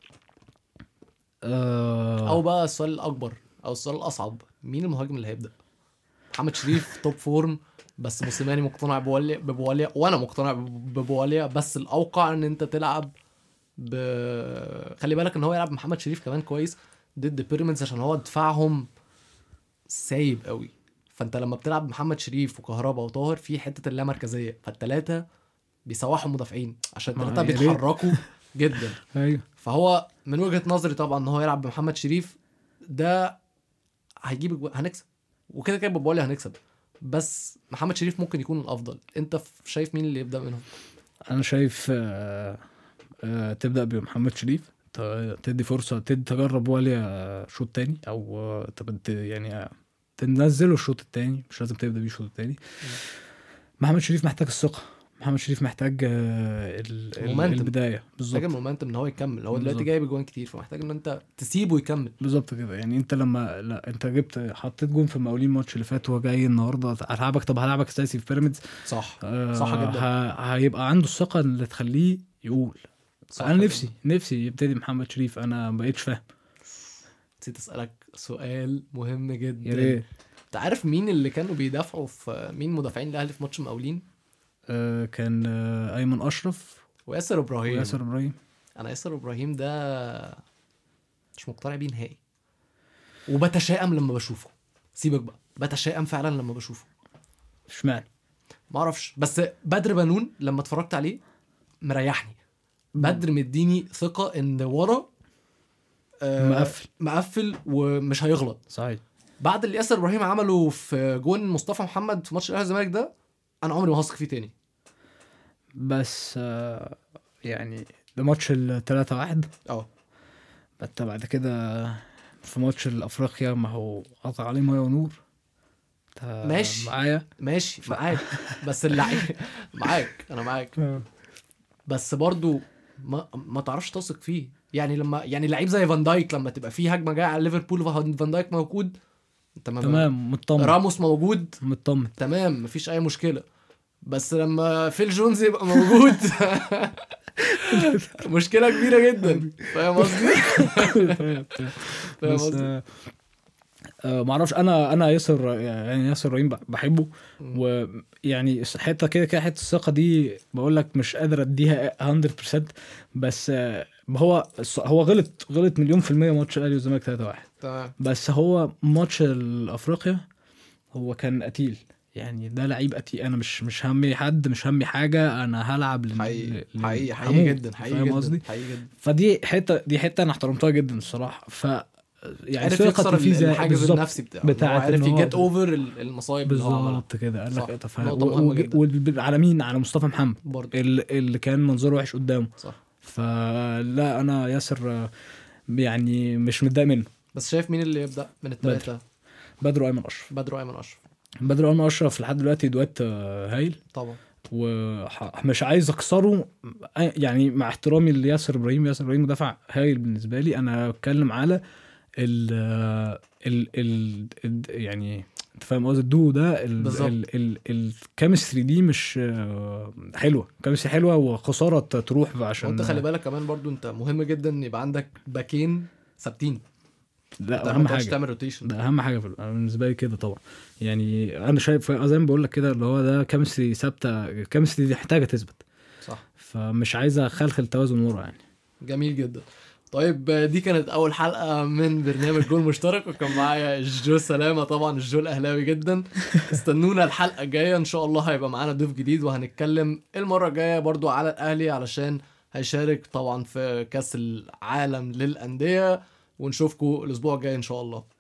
آه او بقى السؤال الاكبر او السؤال الاصعب مين المهاجم اللي هيبدا محمد شريف توب فورم بس موسيماني مقتنع بواليا ببواليا وانا مقتنع بب- ببواليا بس الاوقع ان انت تلعب ب خلي بالك ان هو يلعب محمد شريف كمان كويس ضد بيراميدز عشان هو دفاعهم سايب قوي فانت لما بتلعب محمد شريف وكهربا وطاهر في حته اللامركزيه فالتلاته بيسوحوا المدافعين عشان ما التلاته يا ريت. بيتحركوا جدا ايوه فهو من وجهه نظري طبعا ان هو يلعب بمحمد شريف ده هيجيب الجو- هنكسب وكده كده ببوالي هنكسب بس محمد شريف ممكن يكون الافضل انت ف- شايف مين اللي يبدا منهم انا شايف آه آه تبدا بمحمد شريف ت- تدي فرصه تدي تجرب واليا شوط تاني او آه، تب- ت- يعني آه، تنزله الشوط التاني مش لازم تبدا بيه الشوط التاني محمد شريف محتاج الثقه محمد شريف محتاج آه، ال- ال- مومنتم. البدايه محتاج بالظبط المومنتم ان هو يكمل هو دلوقتي بالظبط. جايب جوان كتير فمحتاج ان انت تسيبه يكمل بالظبط كده يعني انت لما لا انت جبت حطيت جون في المقاولين الماتش اللي فات وهو جاي النهارده هلعبك طب هلعبك اساسي في بيراميدز صح آه، صح جدا. ه- هيبقى عنده الثقه اللي تخليه يقول صح انا جدا. نفسي نفسي يبتدي محمد شريف انا ما بقتش فاهم نسيت اسالك سؤال مهم جدا يا ريت انت عارف مين اللي كانوا بيدافعوا في مين مدافعين الاهلي في ماتش المقاولين آه، كان آه، ايمن اشرف وياسر ابراهيم وياسر ابراهيم انا ياسر ابراهيم ده مش مقتنع بيه نهائي وبتشائم لما بشوفه سيبك بقى بتشائم فعلا لما بشوفه اشمعنى ما اعرفش بس بدر بنون لما اتفرجت عليه مريحني بدر مديني ثقه ان ورا آه، مقفل. مقفل ومش هيغلط صحيح بعد اللي ياسر ابراهيم عمله في جون مصطفى محمد في ماتش الاهلي والزمالك ده انا عمري ما هثق فيه تاني بس آه، يعني ده ماتش التلاتة واحد اه انت بعد كده في ماتش الافريقيا ما هو قطع عليه ميه ونور انت ماشي. معايا ماشي معاك بس اللعيب معاك انا معاك بس برضو ما ما تعرفش تثق فيه يعني لما يعني لعيب زي فان دايك لما تبقى فيه هجمه جايه على ليفربول وفان دايك موجود تمام تمام مطمن راموس موجود مطمن تمام مفيش اي مشكله بس لما فيل جونز يبقى موجود مشكله كبيره جدا فاهم قصدي فاهم بس قصدي آه، آه، معرفش انا انا ياسر يعني ياسر ابراهيم بحبه ويعني حته كده كده حته الثقه دي بقول لك مش قادر اديها 100% بس آه، هو هو غلط غلط مليون في المية ماتش الاهلي والزمالك 3 1 تمام بس هو ماتش الافريقيا هو كان قتيل يعني ده لعيب قتيل انا مش مش همي حد مش همي حاجه انا هلعب لل... حقيقي لل- حقيقي هموت. حقيقي جدا حقيقي فاهم جدا قصدي حقيقي جدا فدي حته دي حته انا احترمتها جدا الصراحه ف يعني عرف يكسر ثقتي فيه زي- الحاجز بالظبط. النفسي بتاعه بتاعت بتاعه عرف إن هو- يجيت اوفر المصايب اللي هو عملها بالظبط كده قال صح. لك ف... نقطة مهمة جدا. وعلى مين على مصطفى محمد برضه اللي, اللي كان منظره وحش قدامه صح فلا انا ياسر آه، يعني مش متضايق منه بس شايف مين اللي يبدا من الثلاثه بدر وايمن اشرف بدر وايمن اشرف بدر وايمن اشرف لحد دلوقتي دوات آه، هايل طبعا ومش عايز اكسره يعني مع احترامي لياسر ابراهيم ياسر ابراهيم مدافع هايل بالنسبه لي انا بتكلم على ال ال ال ال- يعني انت فاهم قصدي الدو ده ال- بالظبط. ال- ال- الكيمستري دي مش آه، حلوه الكيمستري حلوه وخساره تروح عشان وانت خلي بالك كمان برضو انت مهم جدا ان يبقى عندك باكين ثابتين لا انت اهم ما تقعدش حاجه تعمل روتيشن ده اهم حاجه في أنا بالنسبه لي كده طبعا يعني انا شايف زي ما بقول لك كده اللي هو ده كيمستري ثابته الكيمستري دي محتاجه تثبت صح فمش عايز اخلخل توازن ورا يعني جميل جدا طيب دي كانت اول حلقه من برنامج جول مشترك وكان معايا جو سلامه طبعا الجو الاهلاوي جدا استنونا الحلقه الجايه ان شاء الله هيبقى معانا ضيف جديد وهنتكلم المره الجايه برضو على الاهلي علشان هيشارك طبعا في كاس العالم للانديه ونشوفكم الاسبوع الجاي ان شاء الله